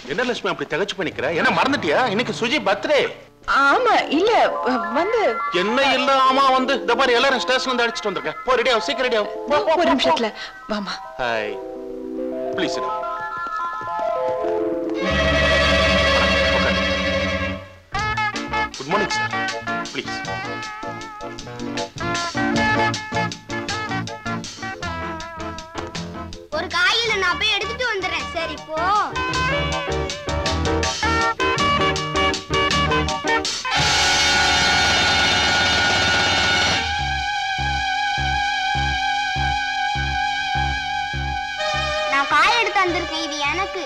என்ன லட்சுமி அப்படி திகச்சு பண்ணிக்கிற என்ன மறந்துட்டியா இன்னைக்கு சுஜி பர்த்டே ஆமா இல்ல வந்து என்ன இல்ல ஆமா வந்து இந்த மாதிரி எல்லாரும் ஸ்டேஷன்ல இருந்து அடிச்சிட்டு வந்திருக்கேன் போ ரெடியா சீக்கிரம் ரெடியா போ போ ஒரு நிமிஷத்துல வாமா hi please good morning sir please ஒரு காயில நான் போய் எடுத்துட்டு வந்துடுறேன் சரி போ நான் காய் எடுத்து வந்திருக்கேன் இது எனக்கு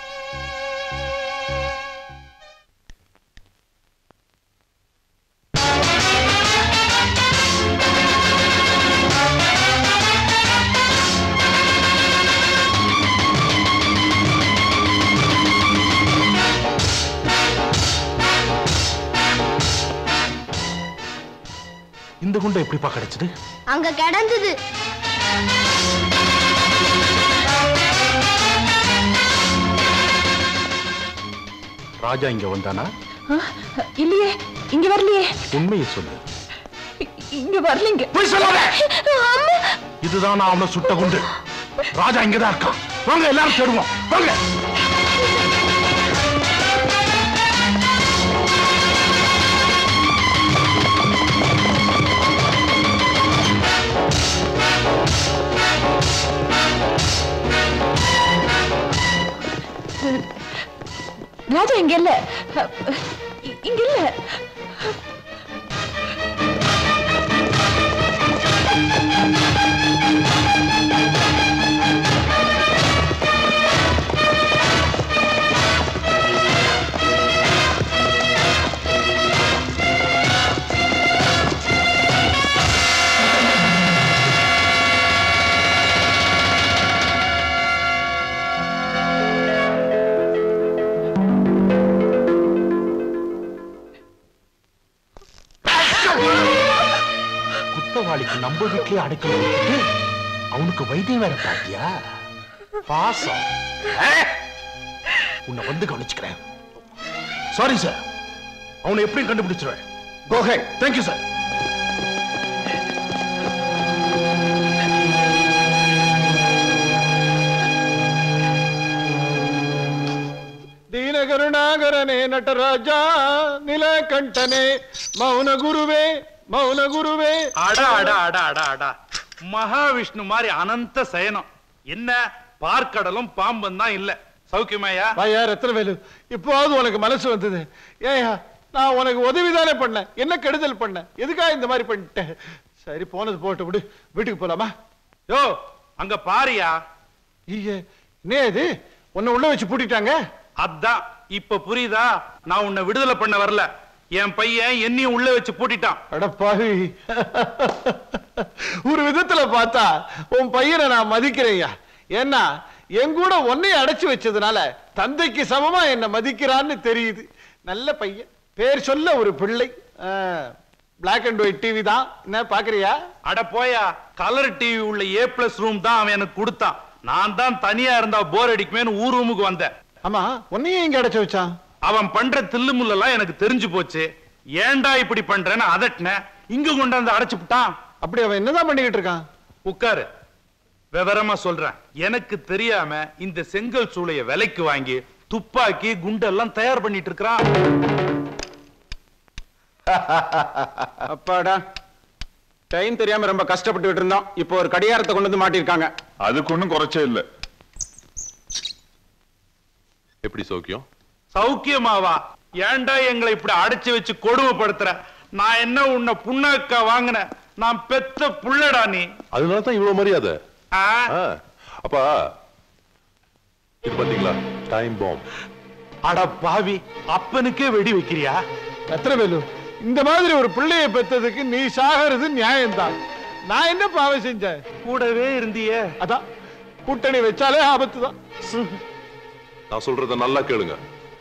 இந்த குண்டை எப்படிப்பா கிடைச்சது அங்க கிடந்தது ராஜா இங்க வந்தானா ஆ, இல்லையே இங்க வரலையே உண்மையை சொல்லு இ- இங்க வரலீங்க போய் சொல்லாத அம்மா இதுதான் நான் அவனை சுட்ட குண்டு ராஜா இங்கதான் இருக்கான் வாங்க எல்லாரும் தேடுவோம் வாங்க ராஜா இங்க இல்ல இ- இங்க இல்ல குத்தவாளிக்கு நம்ம வீட்லயே அடைக்கல கொடுத்துட்டு அவனுக்கு வைத்தியம் வேற பாத்தியா பாசம் ஏ? உன்னை வந்து கவனிச்சுக்கிறேன் சாரி சார் அவனை எப்படியும் கண்டுபிடிச்சிருவேன் கோஹே தேங்க்யூ சார் ದೀನಕರುಣಾಗರನೇ ನಟರಾಜ ನಿಲಕಂಠನೆ ಮೌನ ಗುರುವೇ ಮೌನ ಗುರುವೇ அடா அடா அடா அடா அடா மகாவிஷ்ணு மாதிரி அனந்த சயனம் என்ன பார்க்கடலும் பாம்பும் தான் இல்ல சௌக்கியமாயா வாயா ரத்னவேலு இப்போது உனக்கு மனசு வந்தது ஏயா நான் உனக்கு உதவிதானே பண்ணேன் என்ன கெடுதல் பண்ணேன் எதுக்காக இந்த மாதிரி பண்ணிட்டேன் சரி போனது போட்டு விடு வீட்டுக்கு போலாமா யோ அங்க பாரியா ஐயே என்ன இது உன்னை உள்ள வச்சு பூட்டிட்டாங்க அதான் இப்ப புரியுதா நான் உன்னை விடுதலை பண்ண வரல என் பையன் என்னையும் உள்ள வச்சு பூட்டிட்டான் அடப்பாவி ஒரு விதத்துல பார்த்தா உன் பையனை நான் மதிக்கிறேன்யா ஏன்னா என் கூட உன்னைய அடைச்சு வச்சதுனால தந்தைக்கு சமமா என்ன மதிக்கிறான்னு தெரியுது நல்ல பையன் பேர் சொல்ல ஒரு பிள்ளை பிளாக் அண்ட் ஒயிட் டிவி தான் என்ன பாக்குறியா அட போயா கலர் டிவி உள்ள ஏ பிளஸ் ரூம் தான் அவன் எனக்கு கொடுத்தான் நான் தான் தனியா இருந்தா போர் அடிக்குமேன்னு ஊர் ரூமுக்கு வந்தேன் ஆமா உன்னையும் இங்க அடைச்சு வச்சான் அவன் பண்ற தில்லு முள்ளெல்லாம் எனக்கு தெரிஞ்சு போச்சு ஏன்டா இப்படி பண்றேன்னு அதட்டினேன் இங்க கொண்டாந்து அடைச்சு விட்டான் அப்படி அவன் என்னதான் பண்ணிக்கிட்டு இருக்கான் உட்காரு விவரமா சொல்றேன் எனக்கு தெரியாம இந்த செங்கல் சூளைய விலைக்கு வாங்கி துப்பாக்கி குண்டெல்லாம் தயார் பண்ணிட்டு இருக்கிறான் அப்பாடா டைம் தெரியாம ரொம்ப கஷ்டப்பட்டுட்டு இருந்தோம் இப்போ ஒரு கடிகாரத்தை கொண்டு வந்து மாட்டிருக்காங்க அதுக்கு ஒண்ணும் குறைச்சே இல்ல எப்படி சௌக்கியம் சௌக்கியமாவா ஏன்டா எங்களை இப்படி அடைச்சு வச்சு கொடுமைப்படுத்துற நான் என்ன உன்னை புண்ணாக்கா வாங்கினேன் நான் பெத்த புள்ளடா நீ அதனால தான் இவ்வளவு மரியாதை ஆ? ஆ, அப்பா இது பாத்தீங்களா டைம் பாம் அட பாவி அப்பனுக்கே வெடி வைக்கிறியா ரத்னவேலு இந்த மாதிரி ஒரு பிள்ளையை பெத்ததுக்கு நீ சாகிறது நியாயம்தான் நான் என்ன பாவம் செஞ்சேன் கூடவே இருந்தியே அதான் கூட்டணி வச்சாலே ஆபத்து தான் நான் சொல்றத நல்லா கேளுங்க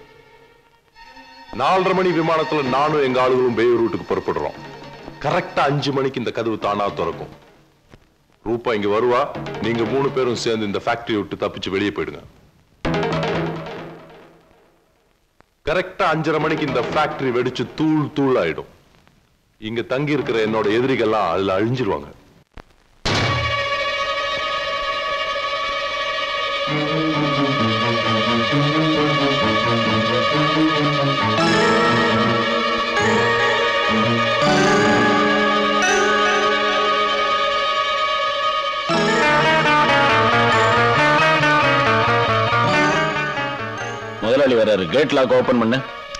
நாலரை மணி விமானத்துல நானும் எங்க ஆளுகளும் பேயூர் ரூட்டுக்கு புறப்படுறோம் கரெக்டா அஞ்சு மணிக்கு இந்த கதவு தானா திறக்கும் ரூபா இங்க வருவா நீங்க மூணு பேரும் சேர்ந்து இந்த ஃபேக்டரி விட்டு தப்பிச்சு வெளியே போயிடுங்க கரெக்டா அஞ்சரை மணிக்கு இந்த ஃபேக்டரி வெடிச்சு தூள் தூள் ஆயிடும் இங்க தங்கி இருக்கிற என்னோட எதிரிகள்லாம் அதுல அழிஞ்சிருவாங்க முதலாளி வராரு கேட் லாக் ஓபன் பண்ணு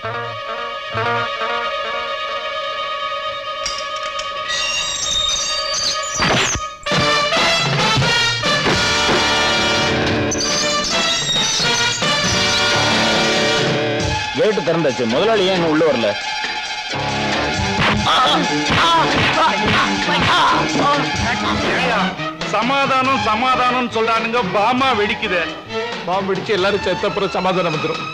கேட் திறந்தாச்சு முதலாளி ஏன் இன்னும் உள்ள வரல சமாதானம் சமாதானம் சொல்றானுங்க பாமா வெடிக்குது பாம்பு பிடிச்சு எல்லாரும் செத்தப்புறம் சமாதானம் வந்துடும்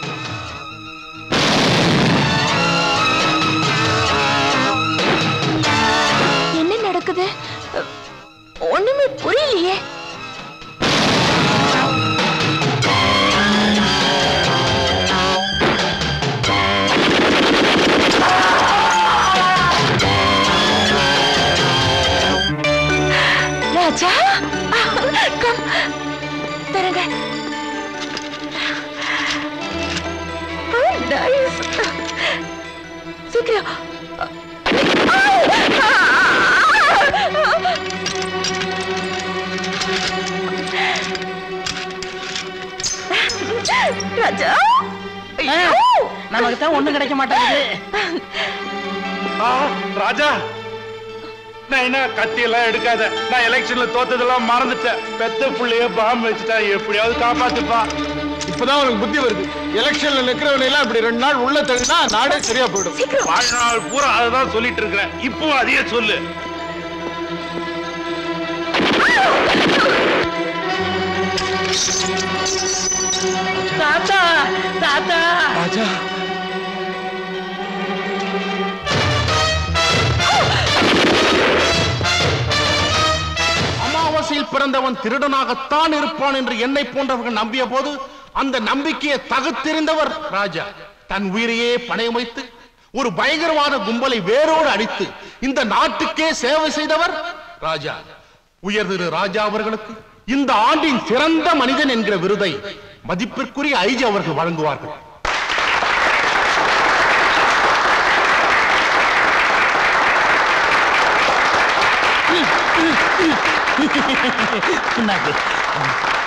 என்ன நடக்குது ஒண்ணுமே புரியலையே ராஜா கம் தரங்க நைஸ் சீக்கிரம் ராஜா நமக்கு தான் ஒண்ணும் கிடைக்க மாட்டேங்குது ஆ, ராஜா நான் என்ன கத்தி எல்லாம் எடுக்காத நான் எலெக்ஷன்ல தோத்ததெல்லாம் மறந்துட்டேன் பெத்த புள்ளைய பாம்பு வச்சுட்டா எப்படியாவது காப்பாத்துப்பா இப்பதான் உனக்கு புத்தி வருது எலெக்ஷன்ல நிக்கிறவனை எல்லாம் இப்படி ரெண்டு நாள் உள்ள தள்ளினா நாடே சரியா போயிடும் வாழ்நாள் பூரா அதுதான் சொல்லிட்டு இருக்கிறேன் இப்போ அதையே சொல்லு தாத்தா தாத்தா ராஜா அமாவாசையில் பிறந்தவன் திருடனாகத்தான் இருப்பான் என்று என்னை போன்றவர்கள் நம்பிய போது அந்த நம்பிக்கையை தகுத்தெறிந்தவர் ராஜா தன் உயிரையே பணயம் வைத்து ஒரு பயங்கரவாத கும்பலை வேரோடு அடித்து இந்த நாட்டுக்கே சேவை செய்தவர் ராஜா உயர் திரு ராஜா அவர்களுக்கு இந்த ஆண்டின் சிறந்த மனிதன் என்கிற விருதை மதிப்பிற்குரிய ஐஜி அவர்கள் வழங்குவார்கள் பின்னாக்கு